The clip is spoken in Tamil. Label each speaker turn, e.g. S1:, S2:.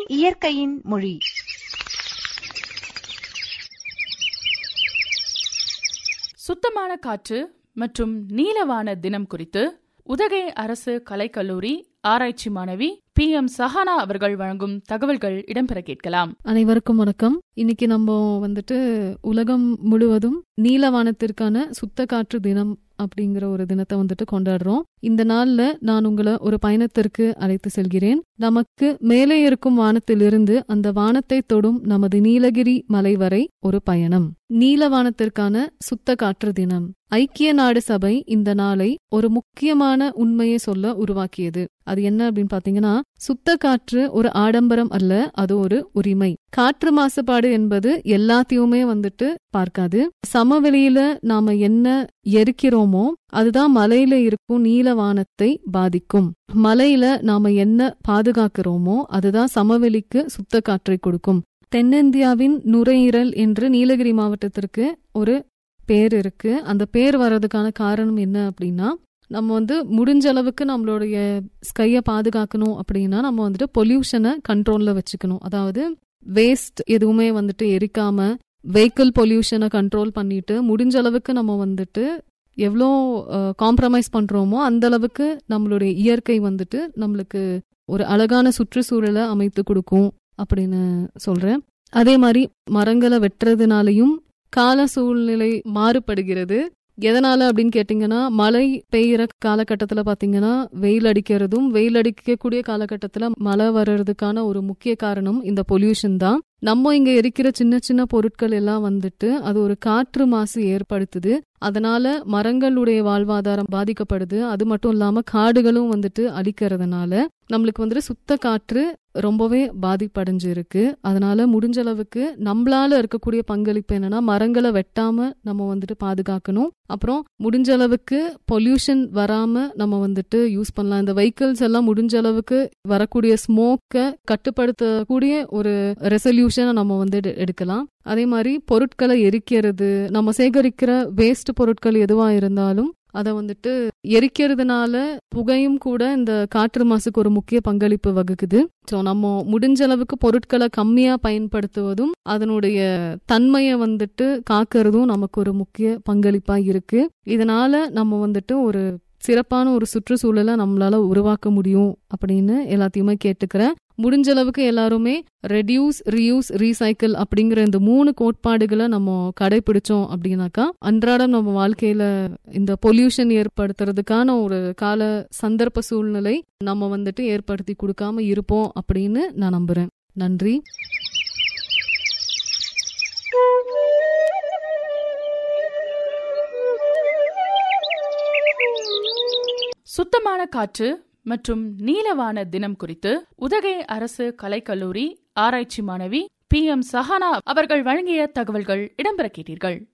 S1: இயற்கையின் மொழி
S2: சுத்தமான காற்று மற்றும் நீலவான தினம் குறித்து உதகை அரசு கலைக்கல்லூரி ஆராய்ச்சி மாணவி பி எம் சஹானா அவர்கள் வழங்கும் தகவல்கள் இடம்பெற கேட்கலாம்
S3: அனைவருக்கும் வணக்கம் இன்னைக்கு நம்ம வந்துட்டு உலகம் முழுவதும் நீலவானத்திற்கான சுத்த காற்று தினம் அப்படிங்கிற ஒரு தினத்தை வந்துட்டு கொண்டாடுறோம் இந்த நாள்ல நான் உங்களை ஒரு பயணத்திற்கு அழைத்து செல்கிறேன் நமக்கு மேலே இருக்கும் வானத்திலிருந்து அந்த வானத்தை தொடும் நமது நீலகிரி மலை வரை ஒரு பயணம் நீலவானத்திற்கான சுத்த காற்று தினம் ஐக்கிய நாடு சபை இந்த நாளை ஒரு முக்கியமான உண்மையை சொல்ல உருவாக்கியது அது என்ன அப்படின்னு பாத்தீங்கன்னா சுத்த காற்று ஒரு ஆடம்பரம் அல்ல அது ஒரு உரிமை காற்று மாசுபாடு என்பது எல்லாத்தையுமே வந்துட்டு பார்க்காது சமவெளியில நாம என்ன எரிக்கிறோமோ அதுதான் மலையில இருக்கும் நீலவானத்தை பாதிக்கும் மலையில நாம என்ன பாதுகாக்கிறோமோ அதுதான் சமவெளிக்கு சுத்த காற்றை கொடுக்கும் தென்னிந்தியாவின் நுரையீரல் என்று நீலகிரி மாவட்டத்திற்கு ஒரு பேர் இருக்கு அந்த பேர் வர்றதுக்கான காரணம் என்ன அப்படின்னா நம்ம வந்து முடிஞ்ச அளவுக்கு நம்மளுடைய ஸ்கையை பாதுகாக்கணும் அப்படின்னா நம்ம வந்துட்டு பொல்யூஷனை கண்ட்ரோல்ல வச்சுக்கணும் அதாவது வேஸ்ட் எதுவுமே வந்துட்டு எரிக்காம வெஹிக்கிள் பொல்யூஷனை கண்ட்ரோல் பண்ணிட்டு முடிஞ்ச அளவுக்கு நம்ம வந்துட்டு எவ்வளோ காம்ப்ரமைஸ் பண்றோமோ அந்த அளவுக்கு நம்மளுடைய இயற்கை வந்துட்டு நம்மளுக்கு ஒரு அழகான சுற்றுச்சூழலை அமைத்து கொடுக்கும் அப்படின்னு சொல்றேன் அதே மாதிரி மரங்களை வெட்டுறதுனாலையும் கால சூழ்நிலை மாறுபடுகிறது எதனால அப்படின்னு கேட்டிங்கன்னா மழை பெய்யற காலகட்டத்துல பாத்தீங்கன்னா வெயில் அடிக்கிறதும் வெயில் அடிக்கக்கூடிய காலகட்டத்துல மழை வர்றதுக்கான ஒரு முக்கிய காரணம் இந்த பொல்யூஷன் தான் நம்ம இங்க எரிக்கிற சின்ன சின்ன பொருட்கள் எல்லாம் வந்துட்டு அது ஒரு காற்று மாசு ஏற்படுத்துது அதனால மரங்களுடைய வாழ்வாதாரம் பாதிக்கப்படுது அது மட்டும் இல்லாம காடுகளும் வந்துட்டு அழிக்கிறதுனால நம்மளுக்கு வந்துட்டு சுத்த காற்று ரொம்பவே பாதிப்படைஞ்சு இருக்கு அதனால முடிஞ்ச அளவுக்கு நம்மளால இருக்கக்கூடிய பங்களிப்பு என்னன்னா மரங்களை வெட்டாம நம்ம வந்துட்டு பாதுகாக்கணும் அப்புறம் முடிஞ்ச அளவுக்கு பொல்யூஷன் வராம நம்ம வந்துட்டு யூஸ் பண்ணலாம் இந்த வெஹிக்கிள்ஸ் எல்லாம் முடிஞ்ச அளவுக்கு வரக்கூடிய ஸ்மோக்கை கட்டுப்படுத்தக்கூடிய ஒரு ரெசல்யூஷனை நம்ம வந்து எடுக்கலாம் அதே மாதிரி பொருட்களை எரிக்கிறது நம்ம சேகரிக்கிற வேஸ்ட் பொருட்கள் எதுவா இருந்தாலும் அதை வந்துட்டு எரிக்கிறதுனால புகையும் கூட இந்த காற்று மாசுக்கு ஒரு முக்கிய பங்களிப்பு வகுக்குது ஸோ நம்ம முடிஞ்ச அளவுக்கு பொருட்களை கம்மியா பயன்படுத்துவதும் அதனுடைய தன்மையை வந்துட்டு காக்கிறதும் நமக்கு ஒரு முக்கிய பங்களிப்பா இருக்கு இதனால நம்ம வந்துட்டு ஒரு சிறப்பான ஒரு சுற்றுச்சூழலை நம்மளால உருவாக்க முடியும் அப்படின்னு எல்லாத்தையுமே கேட்டுக்கிறேன் முடிஞ்ச அளவுக்கு எல்லாருமே ரெடியூஸ் ரீயூஸ் ரீசைக்கிள் அப்படிங்கிற இந்த மூணு கோட்பாடுகளை நம்ம கடைபிடிச்சோம் அப்படின்னாக்கா அன்றாடம் நம்ம வாழ்க்கையில இந்த பொல்யூஷன் ஏற்படுத்துறதுக்கான ஒரு கால சந்தர்ப்ப சூழ்நிலை நம்ம வந்துட்டு ஏற்படுத்தி கொடுக்காம இருப்போம் அப்படின்னு நான் நம்புறேன் நன்றி
S2: சுத்தமான காற்று மற்றும் நீலவான தினம் குறித்து உதகை அரசு கலைக்கல்லூரி ஆராய்ச்சி மாணவி பி எம் சஹானா அவர்கள் வழங்கிய தகவல்கள் இடம்பெற கேட்டீர்கள்